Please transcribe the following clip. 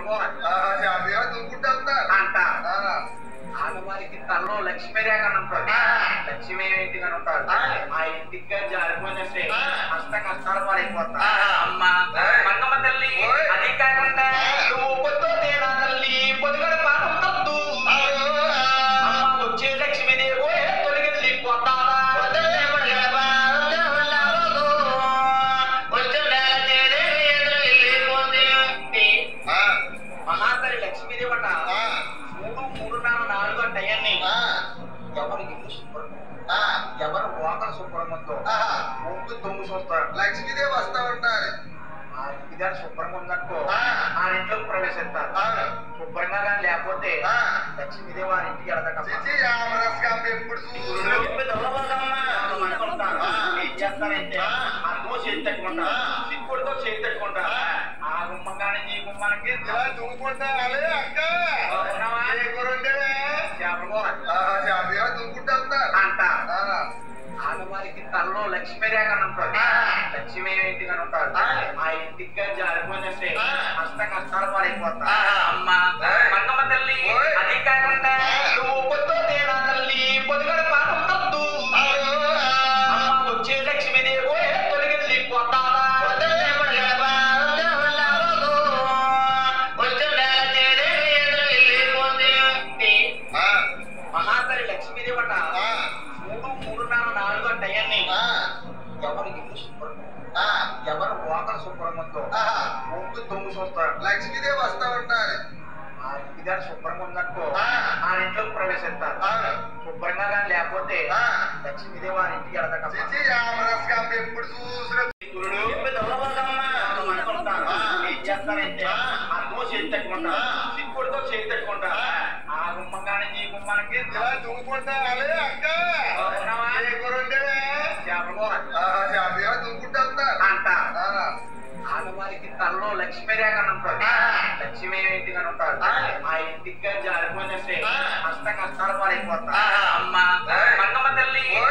కూర ఆహా, జాతీయ దుమ్ముకుంటా అంట ఆడవారికి తలలో లక్ష్మీ రేఖ అని ఉంటుంది లక్ష్మి ఇంటికి అని ఉంటుంది ఆ ఇంటికి జారిపోయినట్టే కష్ట కష్టాలు పాడైపోతా అమ్మ మంగమ్మ తల్లి అది కాకుండా నువ్వు పొద్దు తేడా తల్లి పొద్దుగడ పాపం తప్పు అమ్మ వచ్చే లక్ష్మీదేవో తొలగిపోతావా మహాతల్లి లక్ష్మీదేవట మూడు మూడున్నర నాలుగు అంటాయన్ని ఎవరు ఇల్లు శుభ్రం ఎవరు వాకలు శుభ్రం ఉందో ముందు దొంగ చూస్తారు లక్ష్మీదేవి వస్తా ఉంటారు ఆ ఇంటిదారు శుభ్రంగా ఉందనుకో ఆ. ఆ ఇంట్లోకి ప్రవేశిస్తారు అవును. శుభ్రంగా కానీ లేకపోతే ఆ. లక్ష్మీదేవి ఆ ఇంటికి వెళ్తాక చిచి రామరస్కాంబ ఎప్పుడు చూడు ఏం చేస్తారంటే అన్నో చేతి తట్టుకుంటా సిక్కుడితో చేతి తట్టుకుంటా ఆ గుమ్మంగానే ఈ గుమ్మానికి ఇలా దుమ్ముకుంటా అలే అక్క అవునవా? ఏ కూర వండావే? చేపల కూర ఆహా, జాతీయ దుమ్ముకుంటా అంట ఆడవారికి తలలో లక్ష్మీ రేఖ అని ఉంటుంది లక్ష్మి ఇంటికి అని ఉంటుంది ఆ ఇంటికి జారిపోయినట్టే కష్ట కష్టాలు పాడైపోతా అమ్మ మంగమ్మ తల్లి అది కాకుండా నువ్వు పొద్దు తేడా తల్లి పొద్దుగడ పాపం తప్పు అమ్మ వచ్చే లక్ష్మీదేవో తొలగిపోతావా మహాతల్లి లక్ష్మీదేవట మూడు మూడున్నర నాలుగు అంటాయన్ని ఎవరు ఇల్లు శుభ్రం ఎవరు వాకలు శుభ్రం ఉందో ముందు దొంగ చూస్తారు లక్ష్మీదేవి వస్తా ఉంటారు ఆ ఇంటిదారు శుభ్రంగా ఉందనుకో ఆ. ఆ ఇంట్లోకి ప్రవేశిస్తారు అవును. శుభ్రంగా కానీ లేకపోతే ఆ. లక్ష్మీదేవి ఆ ఇంటికి వెళ్తాక చిచి రామరస్కాంబ ఎప్పుడు చూసిన ఏం చేస్తారంటే అన్నో చేతి తట్టుకుంటా సిక్కుడితో చేతి తట్టుకుంటా ఆ గుమ్మంగానే ఈ గుమ్మానికి ఇలా దుమ్ముకుంటా అలే అక్క అవునవా? ఏ కూర వండావే? చేపల కూర ఆహా, జాతీయ దుమ్ముకుంటా అంట ఆడవారికి తలలో లక్ష్మీ రేఖ అని ఉంటుంది లక్ష్మి ఇంటికి అని ఉంటుంది ఆ ఇంటికి జారిపోయినట్టే కష్ట కష్టాలు పాడైపోతా అమ్మ మంగమ్మ తల్లి